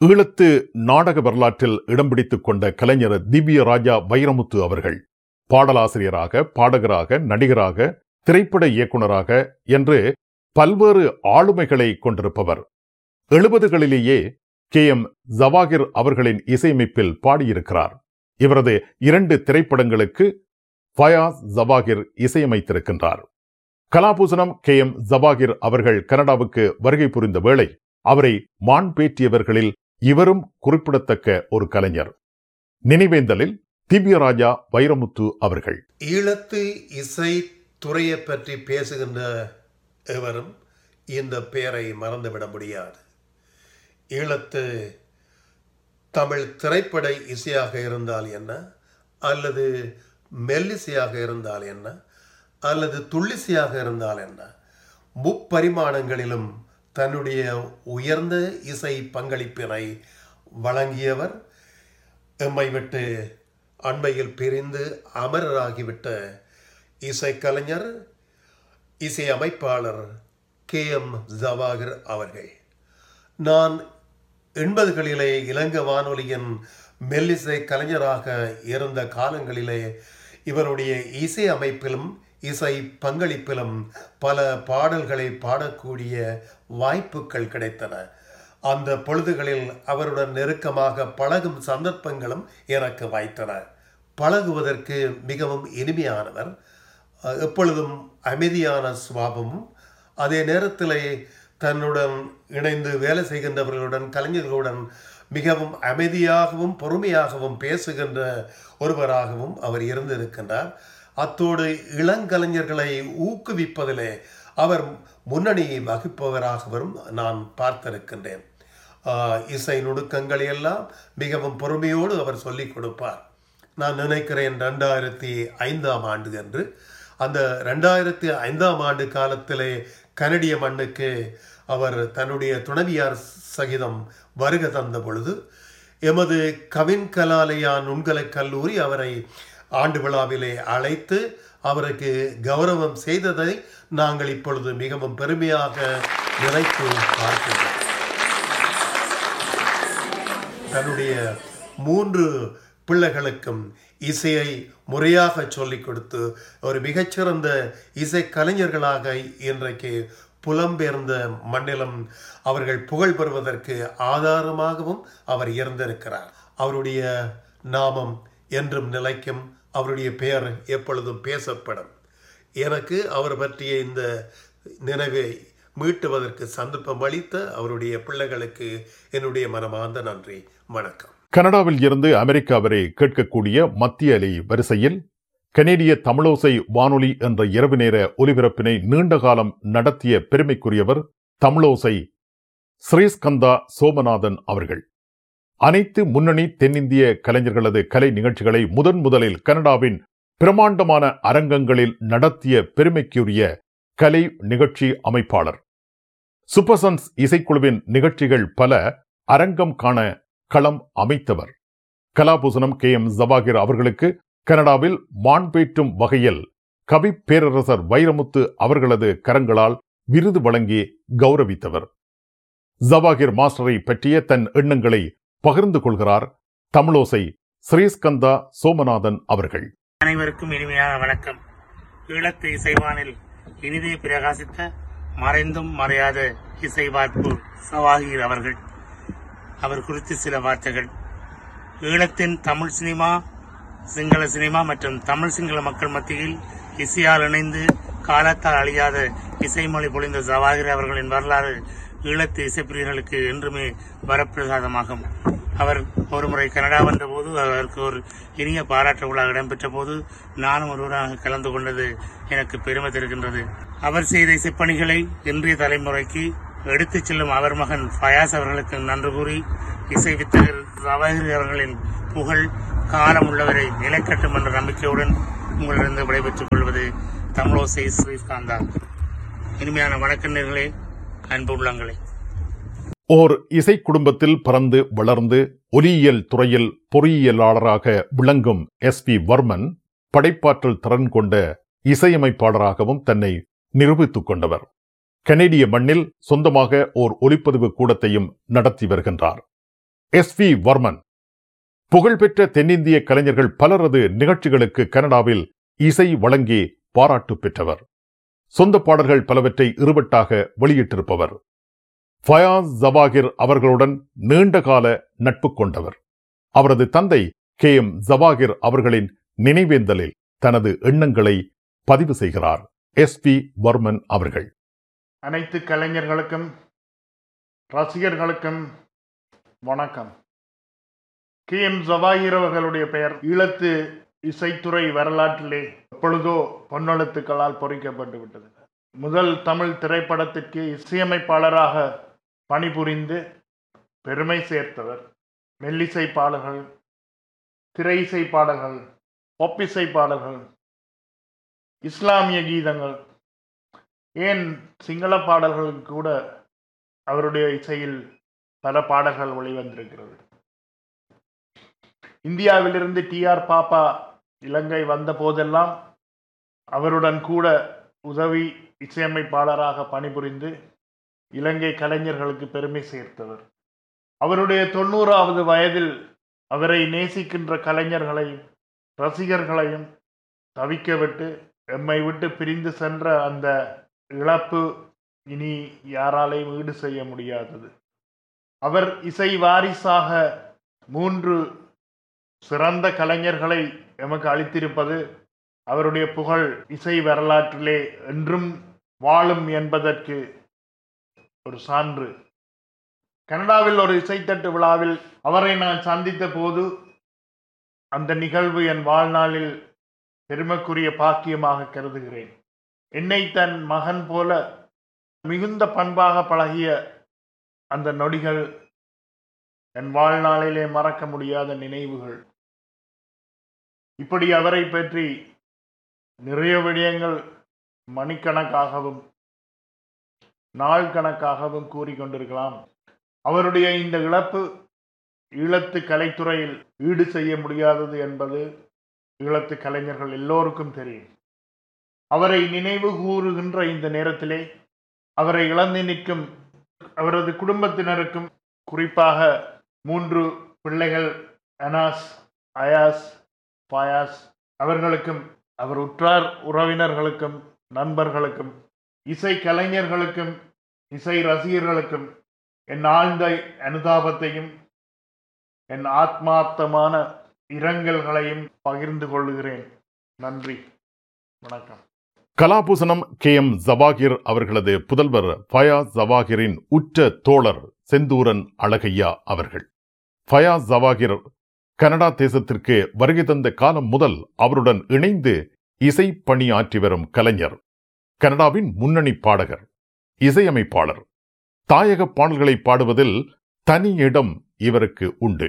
ஈழத்து நாடக வரலாற்றில் இடம் பிடித்துக் கொண்ட கலைஞர் திவ்ய ராஜா வைரமுத்து அவர்கள் பாடலாசிரியராக பாடகராக நடிகராக திரைப்பட இயக்குனராக என்று பல்வேறு ஆளுமைகளை கொண்டிருப்பவர் எழுபதுகளிலேயே கே எம் ஜவாகிர் அவர்களின் இசையமைப்பில் பாடியிருக்கிறார் இவரது இரண்டு திரைப்படங்களுக்கு ஃபயாஸ் ஜவாகிர் இசையமைத்திருக்கின்றார் கலாபூசணம் கே எம் ஜவாகிர் அவர்கள் கனடாவுக்கு வருகை புரிந்த வேளை அவரை மான் பேற்றியவர்களில் இவரும் குறிப்பிடத்தக்க ஒரு கலைஞர் நினைவேந்தலில் திவ்யராஜா வைரமுத்து அவர்கள் ஈழத்து இசை துறையை பற்றி பேசுகின்ற எவரும் இந்த பெயரை மறந்துவிட முடியாது ஈழத்து தமிழ் திரைப்பட இசையாக இருந்தால் என்ன அல்லது மெல்லிசையாக இருந்தால் என்ன அல்லது துள்ளிசையாக இருந்தால் என்ன முப்பரிமாணங்களிலும் தன்னுடைய உயர்ந்த இசை பங்களிப்பினை வழங்கியவர் எம்மை விட்டு அண்மையில் பிரிந்து அமரராகிவிட்ட இசைக்கலைஞர் இசை அமைப்பாளர் கே எம் ஜவாகர் அவர்கள் நான் எண்பதுகளிலே இலங்கை வானொலியின் மெல்லிசை கலைஞராக இருந்த காலங்களிலே இவருடைய இசை அமைப்பிலும் இசை பங்களிப்பிலும் பல பாடல்களை பாடக்கூடிய வாய்ப்புகள் கிடைத்தன அந்த பொழுதுகளில் அவருடன் நெருக்கமாக பழகும் சந்தர்ப்பங்களும் எனக்கு வாய்த்தன பழகுவதற்கு மிகவும் இனிமையானவர் எப்பொழுதும் அமைதியான சுவாபமும் அதே நேரத்தில் தன்னுடன் இணைந்து வேலை செய்கின்றவர்களுடன் கலைஞர்களுடன் மிகவும் அமைதியாகவும் பொறுமையாகவும் பேசுகின்ற ஒருவராகவும் அவர் இருந்திருக்கின்றார் அத்தோடு இளங்கலைஞர்களை ஊக்குவிப்பதிலே அவர் முன்னணி வகிப்பவராகவும் நான் பார்த்திருக்கின்றேன் இசை நுணுக்கங்களை எல்லாம் மிகவும் பொறுமையோடு அவர் சொல்லிக் கொடுப்பார் நான் நினைக்கிறேன் ரெண்டாயிரத்தி ஐந்தாம் ஆண்டு என்று அந்த ரெண்டாயிரத்தி ஐந்தாம் ஆண்டு காலத்திலே கனடிய மண்ணுக்கு அவர் தன்னுடைய துணைவியார் சகிதம் வருகை தந்த பொழுது எமது கவின் கலாலயா நுண்கலை கல்லூரி அவரை ஆண்டு விழாவிலே அழைத்து அவருக்கு கௌரவம் செய்ததை நாங்கள் இப்பொழுது மிகவும் பெருமையாக நினைத்து பார்க்கின்றோம் தன்னுடைய மூன்று பிள்ளைகளுக்கும் இசையை முறையாக சொல்லிக் கொடுத்து ஒரு மிகச்சிறந்த இசை கலைஞர்களாக இன்றைக்கு புலம்பெயர்ந்த மண்ணிலும் அவர்கள் புகழ் பெறுவதற்கு ஆதாரமாகவும் அவர் இருந்திருக்கிறார் அவருடைய நாமம் என்றும் நிலைக்கும் அவருடைய பெயர் எப்பொழுதும் பேசப்படும் எனக்கு அவர் பற்றிய இந்த நினைவை மீட்டுவதற்கு சந்தர்ப்பம் அளித்த அவருடைய பிள்ளைகளுக்கு என்னுடைய மனமார்ந்த நன்றி வணக்கம் கனடாவில் இருந்து அமெரிக்கா வரை கேட்கக்கூடிய மத்திய அலை வரிசையில் கனேடிய தமிழோசை வானொலி என்ற இரவு நேர ஒலிபரப்பினை நீண்ட காலம் நடத்திய பெருமைக்குரியவர் தமிழோசை ஸ்ரீஸ்கந்தா சோமநாதன் அவர்கள் அனைத்து முன்னணி தென்னிந்திய கலைஞர்களது கலை நிகழ்ச்சிகளை முதன் முதலில் கனடாவின் பிரமாண்டமான அரங்கங்களில் நடத்திய பெருமைக்குரிய கலை நிகழ்ச்சி அமைப்பாளர் சூப்பர்சன்ஸ் இசைக்குழுவின் நிகழ்ச்சிகள் பல அரங்கம் காண களம் அமைத்தவர் கலாபூசணம் கே எம் ஜவாகிர் அவர்களுக்கு கனடாவில் மாண்பேற்றும் வகையில் கவி பேரரசர் வைரமுத்து அவர்களது கரங்களால் விருது வழங்கி கௌரவித்தவர் ஜவாகிர் மாஸ்டரை பற்றிய தன் எண்ணங்களை பகிர்ந்து கொள்கிறார் தமிழோசை ஸ்ரீஸ்கந்தா சோமநாதன் அவர்கள் அனைவருக்கும் இனிமையான வணக்கம் ஈழத்து இசைவானில் இனிதே பிரகாசித்த மறைந்தும் மறையாத இசைவார்ப்பு சவாகிர் அவர்கள் அவர் குறித்து சில வார்த்தைகள் ஈழத்தின் தமிழ் சினிமா சிங்கள சினிமா மற்றும் தமிழ் சிங்கள மக்கள் மத்தியில் இசையால் இணைந்து காலத்தால் அழியாத இசைமொழி பொழிந்த ஜவாகிர் அவர்களின் வரலாறு ஈழத்து இசைப்பிரியர்களுக்கு என்றுமே வரப்பிரசாதமாகும் அவர் ஒருமுறை கனடா வந்தபோது அவருக்கு ஒரு இனிய பாராட்டு விழா இடம்பெற்ற போது நானும் ஒருவராக கலந்து கொண்டது எனக்கு பெருமை தருகின்றது அவர் செய்த இசைப்பணிகளை இன்றைய தலைமுறைக்கு எடுத்துச் செல்லும் அவர் மகன் ஃபயாஸ் அவர்களுக்கு நன்றி கூறி இசை வித்தகர் ஜவாஹிர் அவர்களின் புகழ் காலம் உள்ளவரை நிலைக்கட்டும் என்ற நம்பிக்கையுடன் உங்களிடம் விடைபெற்றுக் கொள்வது தமிழோசை ஸ்ரீகாந்தா இனிமையான வணக்கண்ணர்களே அன்பு உள்ளங்களே ஓர் இசை குடும்பத்தில் பிறந்து வளர்ந்து ஒலியியல் துறையில் பொறியியலாளராக விளங்கும் எஸ் பி வர்மன் படைப்பாற்றல் திறன் கொண்ட இசையமைப்பாளராகவும் தன்னை நிரூபித்துக் கொண்டவர் கனேடிய மண்ணில் சொந்தமாக ஓர் ஒலிப்பதிவு கூடத்தையும் நடத்தி வருகின்றார் எஸ் வி வர்மன் புகழ்பெற்ற தென்னிந்திய கலைஞர்கள் பலரது நிகழ்ச்சிகளுக்கு கனடாவில் இசை வழங்கி பாராட்டு பெற்றவர் சொந்த பாடல்கள் பலவற்றை இருவட்டாக வெளியிட்டிருப்பவர் ஃபயாஸ் ஜவாகிர் அவர்களுடன் நீண்டகால நட்பு கொண்டவர் அவரது தந்தை கே எம் ஜவாகிர் அவர்களின் நினைவேந்தலில் தனது எண்ணங்களை பதிவு செய்கிறார் எஸ் பி வர்மன் அவர்கள் அனைத்து கலைஞர்களுக்கும் ரசிகர்களுக்கும் வணக்கம் கே எம் ஜவாஹிர் அவர்களுடைய பெயர் ஈழத்து இசைத்துறை வரலாற்றிலே எப்பொழுதோ பொன்னெழுத்துக்களால் பொறிக்கப்பட்டு விட்டது முதல் தமிழ் திரைப்படத்திற்கு இசையமைப்பாளராக பணிபுரிந்து பெருமை சேர்த்தவர் மெல்லிசை பாடல்கள் திரை இசை பாடல்கள் ஒப்பிசை பாடல்கள் இஸ்லாமிய கீதங்கள் ஏன் சிங்கள பாடல்களுக்கு கூட அவருடைய இசையில் பல பாடல்கள் வெளிவந்திருக்கிறது இந்தியாவிலிருந்து டி ஆர் பாப்பா இலங்கை வந்த போதெல்லாம் அவருடன் கூட உதவி இசையமைப்பாளராக பணிபுரிந்து இலங்கை கலைஞர்களுக்கு பெருமை சேர்த்தவர் அவருடைய தொண்ணூறாவது வயதில் அவரை நேசிக்கின்ற கலைஞர்களையும் ரசிகர்களையும் தவிக்க விட்டு எம்மை விட்டு பிரிந்து சென்ற அந்த இழப்பு இனி யாராலையும் ஈடு செய்ய முடியாதது அவர் இசை வாரிசாக மூன்று சிறந்த கலைஞர்களை எமக்கு அளித்திருப்பது அவருடைய புகழ் இசை வரலாற்றிலே என்றும் வாழும் என்பதற்கு ஒரு சான்று கனடாவில் ஒரு இசைத்தட்டு விழாவில் அவரை நான் சந்தித்த போது அந்த நிகழ்வு என் வாழ்நாளில் பெருமைக்குரிய பாக்கியமாக கருதுகிறேன் என்னை தன் மகன் போல மிகுந்த பண்பாக பழகிய அந்த நொடிகள் என் வாழ்நாளிலே மறக்க முடியாத நினைவுகள் இப்படி அவரை பற்றி நிறைய விடயங்கள் மணிக்கணக்காகவும் நாள் கணக்காகவும் கூறிக்கொண்டிருக்கலாம் அவருடைய இந்த இழப்பு ஈழத்து கலைத்துறையில் ஈடு செய்ய முடியாதது என்பது ஈழத்து கலைஞர்கள் எல்லோருக்கும் தெரியும் அவரை நினைவு கூறுகின்ற இந்த நேரத்திலே அவரை இழந்து நிற்கும் அவரது குடும்பத்தினருக்கும் குறிப்பாக மூன்று பிள்ளைகள் அனாஸ் அயாஸ் பாயாஸ் அவர்களுக்கும் அவர் உற்றார் உறவினர்களுக்கும் நண்பர்களுக்கும் இசை கலைஞர்களுக்கும் இசை ரசிகர்களுக்கும் என் ஆழ்ந்த அனுதாபத்தையும் என் ஆத்மார்த்தமான இரங்கல்களையும் பகிர்ந்து கொள்கிறேன் நன்றி வணக்கம் கலாபூசணம் கே எம் ஜவாகிர் அவர்களது புதல்வர் ஃபயாஸ் ஜவாகிரின் உற்ற தோழர் செந்தூரன் அழகையா அவர்கள் ஃபயாஸ் ஜவாகிர் கனடா தேசத்திற்கு வருகை தந்த காலம் முதல் அவருடன் இணைந்து இசை பணியாற்றி வரும் கலைஞர் கனடாவின் முன்னணி பாடகர் இசையமைப்பாளர் தாயக பாடல்களை பாடுவதில் தனி இடம் இவருக்கு உண்டு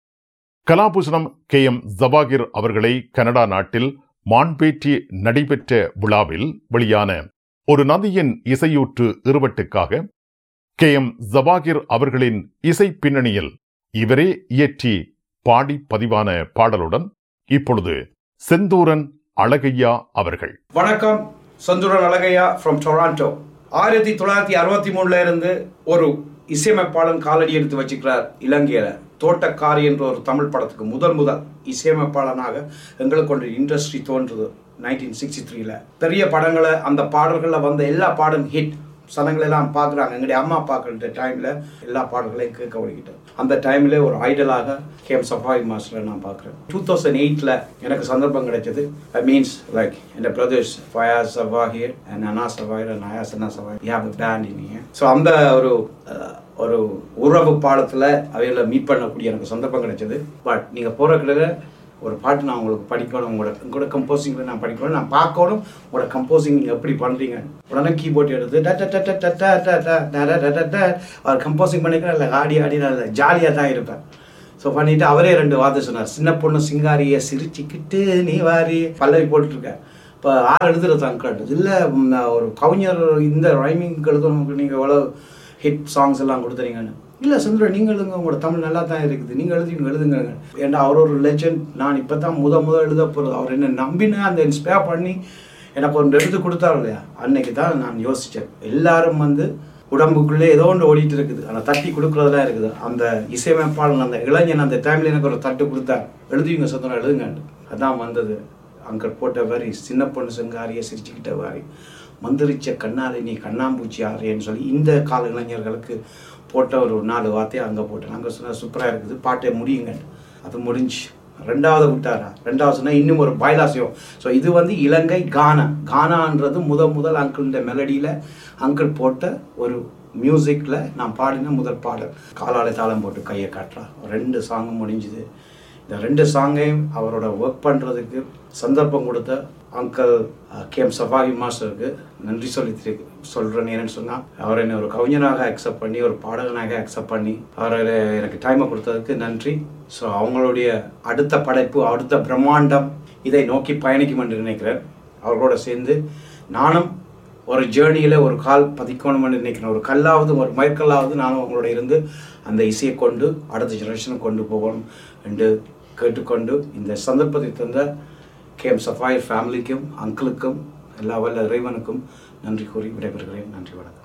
கலாபூஷணம் கே எம் ஜவாகிர் அவர்களை கனடா நாட்டில் மான்பேற்றி நடைபெற்ற விழாவில் வெளியான ஒரு நதியின் இசையூற்று இருவட்டுக்காக கே எம் ஜவாகிர் அவர்களின் இசை பின்னணியில் இவரே இயற்றி பாடி பதிவான பாடலுடன் இப்பொழுது செந்தூரன் அழகையா அவர்கள் வணக்கம் சந்துரன் அழகையா ஃப்ரம் டொராண்டோ ஆயிரத்தி தொள்ளாயிரத்தி அறுபத்தி மூணுல இருந்து ஒரு இசையமைப்பாளன் காலடி எடுத்து வச்சுக்கிறார் இலங்கையில தோட்டக்காரி என்ற ஒரு தமிழ் படத்துக்கு முதல் முதல் இசையமைப்பாளனாக எங்களுக்கு ஒரு இண்டஸ்ட்ரி தோன்றுது நைன்டீன் சிக்ஸ்டி த்ரீல பெரிய படங்களை அந்த பாடல்களில் வந்த எல்லா பாடும் ஹிட் சனங்கள் எல்லாம் பார்க்குறாங்க எங்களுடைய அம்மா பார்க்குற டைமில் எல்லா பாடல்களையும் கேட்க வழிகிட்டோம் அந்த டைமில் ஒரு ஐடலாக கேம் சஃபாரி மாஸ்டரை நான் பார்க்குறேன் டூ தௌசண்ட் எயிட்டில் எனக்கு சந்தர்ப்பம் கிடைச்சது ஐ மீன்ஸ் லைக் என் brothers Fayaz Jawahir and Ana Jawahir and Ayaz அண்ணா சவாஹிர் யா பேண்ட் இனிய ஸோ அந்த ஒரு அஹ், ஒரு உறவு பாடத்தில் அவைகளை மீட் பண்ணக்கூடிய எனக்கு சந்தர்ப்பம் கிடைச்சது பட் நீங்கள் போகிற கிட்ட ஒரு பாட்டு நான் உங்களுக்கு படிக்கணும் உங்களோட உங்களோட கம்போசிங்கில் நான் படிக்கணும் நான் பார்க்கணும் உங்களோட கம்போசிங் நீங்கள் எப்படி பண்ணுறீங்க உடனே கீபோர்ட் எடுத்து ட ட ட ட ட ட ட ட ட ட ட ட ட அவர் கம்போசிங் பண்ணிக்கிறேன் இல்லை ஆடி ஆடி நான் ஜாலியாக தான் இருப்பேன் ஸோ பண்ணிட்டு அவரே ரெண்டு வார்த்தை சொன்னார் சின்ன பொண்ணு சிங்காரிய சிரிச்சுக்கிட்டு நீ வாரி பல்லவி போட்டுருக்கேன் இப்போ ஆறு எழுதுறது அங்கிள் இல்லை ஒரு கவிஞர் இந்த ரைமிங் எழுதுறவங்களுக்கு நீங்கள் எவ்வளோ ஹிட் சாங்ஸ் எல்லாம் கொடுத்துறீங்கன்னு இல்லை சுந்தரம் நீங்கள் எழுதுங்க உங்களோட தமிழ் நல்லா தான் இருக்குது நீங்கள் எழுதி எழுதுங்க ஏன்னா அவர் ஒரு லெஜண்ட் நான் இப்போ தான் முத முத எழுத போகிறது அவர் என்ன நம்பினு அந்த இன்ஸ்பயர் பண்ணி எனக்கு ஒன்று எழுதி கொடுத்தாரு இல்லையா அன்னைக்கு தான் நான் யோசித்தேன் எல்லாரும் வந்து உடம்புக்குள்ளே ஏதோ ஒன்று ஓடிட்டு இருக்குது ஆனால் தட்டி கொடுக்குறதெல்லாம் இருக்குது அந்த இசையமைப்பாளன் அந்த இளைஞன் அந்த டைமில் எனக்கு ஒரு தட்டு கொடுத்தார் எழுதுவீங்க சொந்தம் எழுதுங்க அதான் வந்தது அங்கே போட்ட வரி சின்ன பொண்ணு செங்காரிய சிரிச்சுக்கிட்ட வாரி மந்திரிச்ச கண்ணாலே நீ கண்ணாம்பூச்சி ஆறியன்னு சொல்லி இந்த கால இளைஞர்களுக்கு போட்ட ஒரு நாலு வார்த்தையை அங்கே போட்டேன் அங்கே சொன்னால் சூப்பராக இருக்குது பாட்டே முடியுங்க அது முடிஞ்சு ரெண்டாவது விட்டாரா ரெண்டாவது சொன்னால் இன்னும் ஒரு பாய்லாசியம் ஸோ இது வந்து இலங்கை கானா கானான்றது முத முதல் அங்கிள்ட மெலடியில் அங்கிள் போட்ட ஒரு மியூசிக்கில் நான் பாடின முதல் பாடல் காலாலை தாளம் போட்டு கையை காட்டுறா ரெண்டு சாங்கும் முடிஞ்சுது இந்த ரெண்டு சாங்கையும் அவரோட ஒர்க் பண்ணுறதுக்கு சந்தர்ப்பம் கொடுத்த அங்கிள் கே எம் சஃபாவி மாஸ்டருக்கு நன்றி சொல்லி திரு- சொல்றேன் என்னன்னு சொன்னால் அவர் என்னை ஒரு கவிஞனாக அக்செப்ட் பண்ணி ஒரு பாடகனாக அக்செப்ட் பண்ணி அவர் எனக்கு டைமை கொடுத்ததுக்கு நன்றி ஸோ அவங்களுடைய அடுத்த படைப்பு அடுத்த பிரம்மாண்டம் இதை நோக்கி பயணிக்கும் என்று நினைக்கிறேன் அவர்களோட சேர்ந்து நானும் ஒரு ஜேர்னியில் ஒரு கால் பதிக்கணும்னு நினைக்கிறேன் ஒரு கல்லாவது ஒரு மயக்கல்லாவது நானும் அவங்களோட இருந்து அந்த இசையை கொண்டு அடுத்த ஜெனரேஷனுக்கு கொண்டு போகணும் என்று கேட்டுக்கொண்டு இந்த சந்தர்ப்பத்தை தந்த கே எம் சஃபாயர் ஃபேமிலிக்கும் அங்கிளுக்கும் எல்லா வல்ல இறைவனுக்கும் நன்றி கூறி விடைபெறுகிறேன் நன்றி வணக்கம்